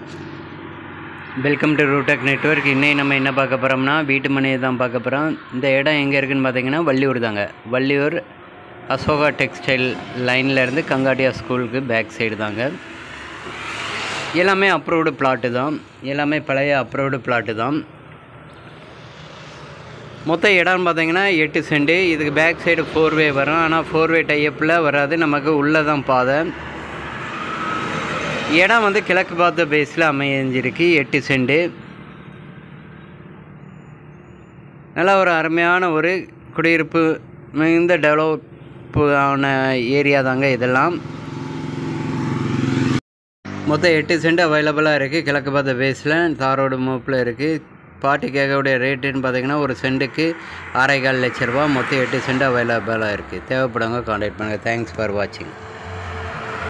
welcome to ரூடெக் network இன்னைக்கு நம்ம என்ன பார்க்க போகிறோம்னா வீட்டு மனையை தான் பார்க்க போகிறோம் இந்த இடம் எங்கே இருக்குன்னு பார்த்தீங்கன்னா வள்ளியூர் தாங்க வள்ளியூர் அசோகா டெக்ஸ்டைல் லைனில் இருந்து கங்காடியா ஸ்கூலுக்கு பேக் சைடு தாங்க எல்லாமே அப்ரூவ்டு பிளாட்டு தான் எல்லாமே பழைய அப்ரூவ்டு பிளாட்டு தான் மொத்த இடம்னு பார்த்தீங்கன்னா எட்டு சென்ட் இதுக்கு பேக் சைடு ஃபோர் வே வரும் ஆனால் ஃபோர் வே டைப்பில் வராது நமக்கு உள்ளே தான் பாதை இடம் வந்து கிழக்கு பார்த்த பேஸில் அமைஞ்சிருக்கு எட்டு சென்ட் நல்ல ஒரு அருமையான ஒரு குடியிருப்பு மிகுந்த டெவலப் ஆன ஏரியா தாங்க இதெல்லாம் மொத்தம் எட்டு சென்ட் அவைலபிளாக இருக்குது கிழக்கு பார்த்த பேஸில் தாரோடு மூப்பில் இருக்குது பாட்டி கேட்கக்கூடிய ரேட்டுன்னு பார்த்தீங்கன்னா ஒரு சென்ட்டுக்கு ஆறேகால் லட்ச ரூபா மொத்தம் எட்டு சென்ட் அவைலபிளாக இருக்குது தேவைப்படுங்க காண்டாக்ட் பண்ணுங்கள் தேங்க்ஸ் ஃபார் வாட்சிங்